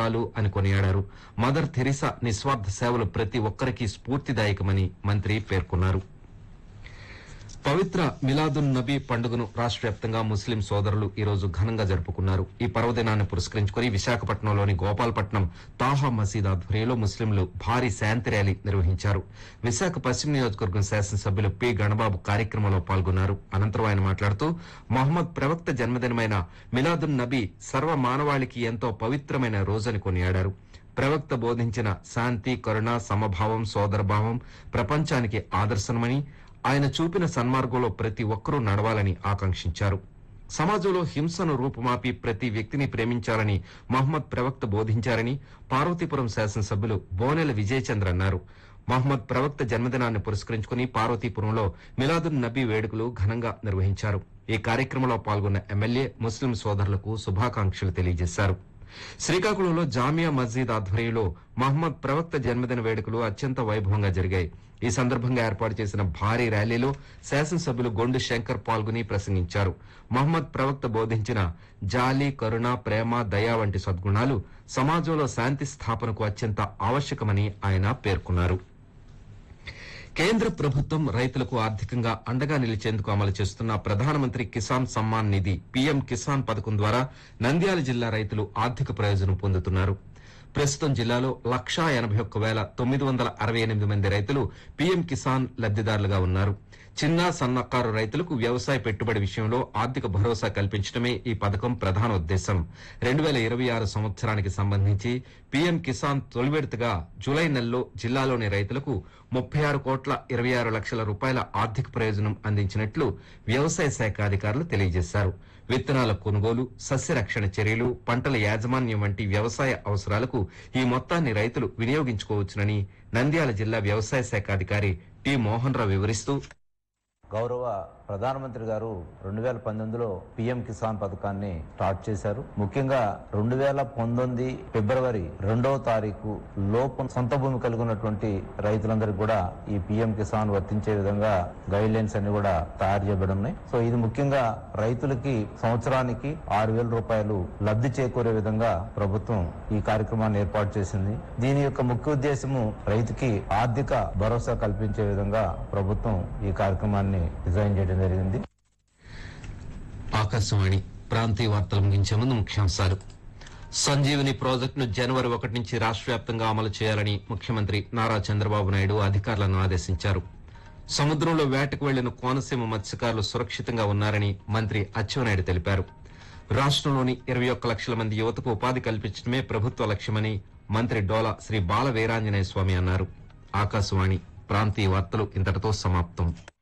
చాలు అని కొనియాడారు మదర్ థెరిసా నిస్వార్థ సేవలు ప్రతి ఒక్కరికి స్ఫూర్తిదాయకమని మంత్రి పేర్కొన్నారు పవిత్ర మిలాదున్ నబీ పండుగను రాష్ట్ర వ్యాప్తంగా ముస్లిం సోదరులు ఈ రోజు ఘనంగా జరుపుకున్నారు ఈ పర్వదినాన్ని పురస్కరించుకుని విశాఖపట్నంలోని గోపాలపట్నం తాహా మసీద్ ఆధ్వర్యంలో ముస్లింలు భారీ శాంతి ర్యాలీ నిర్వహించారు విశాఖ పశ్చిమ నియోజకవర్గం శాసనసభ్యులు పి గణబాబు కార్యక్రమంలో పాల్గొన్నారు అనంతరం ఆయన మాట్లాడుతూ మహమ్మద్ ప్రవక్త జన్మదినమైన మిలాదున్ నబీ సర్వ మానవాళికి ఎంతో పవిత్రమైన రోజని కొనియాడారు ప్రవక్త బోధించిన శాంతి కరుణ సమభావం సోదరభావం ప్రపంచానికి ఆదర్శనమని ఆయన చూపిన సన్మార్గంలో ప్రతి ఒక్కరూ నడవాలని ఆకాంక్షించారు సమాజంలో హింసను రూపుమాపి ప్రతి వ్యక్తిని ప్రేమించాలని మహమ్మద్ ప్రవక్త బోధించారని పార్వతీపురం శాసనసభ్యులు బోనెల విజయచంద్ర అన్నారు మహమ్మద్ ప్రవక్త జన్మదినాన్ని పురస్కరించుకుని పార్వతీపురంలో మిలాదున్ నబీ వేడుకలు ఘనంగా నిర్వహించారు ఈ కార్యక్రమంలో పాల్గొన్న ఎమ్మెల్యే ముస్లిం సోదరులకు శుభాకాంక్షలు తెలియజేశారు శ్రీకాకుళంలో జామియా మస్జిద్ ఆధ్వర్యంలో మహమ్మద్ ప్రవక్త జన్మదిన వేడుకలు అత్యంత వైభవంగా జరిగాయి ఈ సందర్భంగా ఏర్పాటు చేసిన భారీ ర్యాలీలో శాసనసభ్యులు గొండు శంకర్ పాల్గొని ప్రసంగించారు మహమ్మద్ ప్రవక్త బోధించిన జాలి కరుణ ప్రేమ దయ వంటి సద్గుణాలు సమాజంలో శాంతి స్థాపనకు అత్యంత ఆవశ్యకమని ఆయన పేర్కొన్నారు కేంద్ర ప్రభుత్వం రైతులకు ఆర్థికంగా అండగా నిలిచేందుకు అమలు చేస్తున్న ప్రధానమంత్రి కిసాన్ సమ్మాన్ నిధి పీఎం కిసాన్ పథకం ద్వారా నంద్యాల జిల్లా రైతులు ఆర్థిక ప్రయోజనం పొందుతున్నారు ప్రస్తుతం జిల్లాలో లక్షా ఎనభై ఒక్క వేల తొమ్మిది వందల అరవై ఎనిమిది మంది రైతులు పీఎం కిసాన్ లబ్దిదారులుగా ఉన్నారు చిన్న సన్నకారు రైతులకు వ్యవసాయ పెట్టుబడి విషయంలో ఆర్థిక భరోసా కల్పించడమే ఈ పథకం ప్రధాన ఉద్దేశం రెండు వేల ఇరవై ఆరు సంవత్సరానికి సంబంధించి పీఎం కిసాన్ తొలి విడతగా జూలై నెలలో జిల్లాలోని రైతులకు ముప్పై ఆరు కోట్ల ఇరవై ఆరు లక్షల రూపాయల ఆర్థిక ప్రయోజనం అందించినట్లు వ్యవసాయ శాఖ అధికారులు తెలియజేశారు విత్తనాల కొనుగోలు సస్యరక్షణ చర్యలు పంటల యాజమాన్యం వంటి వ్యవసాయ అవసరాలకు ఈ మొత్తాన్ని రైతులు వినియోగించుకోవచ్చునని నంద్యాల జిల్లా వ్యవసాయ శాఖ అధికారి టి మోహన్ రావు వివరిస్తూ గౌరవ ప్రధానమంత్రి గారు రెండు వేల పంతొమ్మిదిలో పిఎం కిసాన్ పథకాన్ని స్టార్ట్ చేశారు ముఖ్యంగా రెండు వేల పంతొమ్మిది ఫిబ్రవరి రెండవ తారీఖు లోపు సొంత భూమి కలిగి ఉన్నటువంటి రైతులందరికీ కూడా ఈ పిఎం కిసాన్ వర్తించే విధంగా గైడ్ లైన్స్ అన్ని కూడా తయారు చేయబడి ఉన్నాయి సో ఇది ముఖ్యంగా రైతులకి సంవత్సరానికి ఆరు వేల రూపాయలు లబ్ధి చేకూరే విధంగా ప్రభుత్వం ఈ కార్యక్రమాన్ని ఏర్పాటు చేసింది దీని యొక్క ముఖ్య ఉద్దేశము రైతుకి ఆర్థిక భరోసా కల్పించే విధంగా ప్రభుత్వం ఈ కార్యక్రమాన్ని డిజైన్ చేయడం జరిగింది ఆకాశవాణి ప్రాంతీయ వార్తలు ముగించే ముందు ముఖ్యాంశాలు సంజీవని ప్రాజెక్టును జనవరి ఒకటి నుంచి రాష్ట్ర వ్యాప్తంగా అమలు చేయాలని ముఖ్యమంత్రి నారా చంద్రబాబు నాయుడు అధికారులను ఆదేశించారు సముద్రంలో వేటకు వెళ్లిన కోనసీమ మత్స్యకారులు సురక్షితంగా ఉన్నారని మంత్రి అచ్చెన్నాయుడు తెలిపారు రాష్ట్రంలోని ఇరవై ఒక్క లక్షల మంది యువతకు ఉపాధి కల్పించడమే ప్రభుత్వ లక్ష్యమని మంత్రి డోలా శ్రీ బాల వీరాంజనేయ స్వామి అన్నారు ఆకాశవాణి ప్రాంతీయ వార్తలు ఇంతటితో సమాప్తం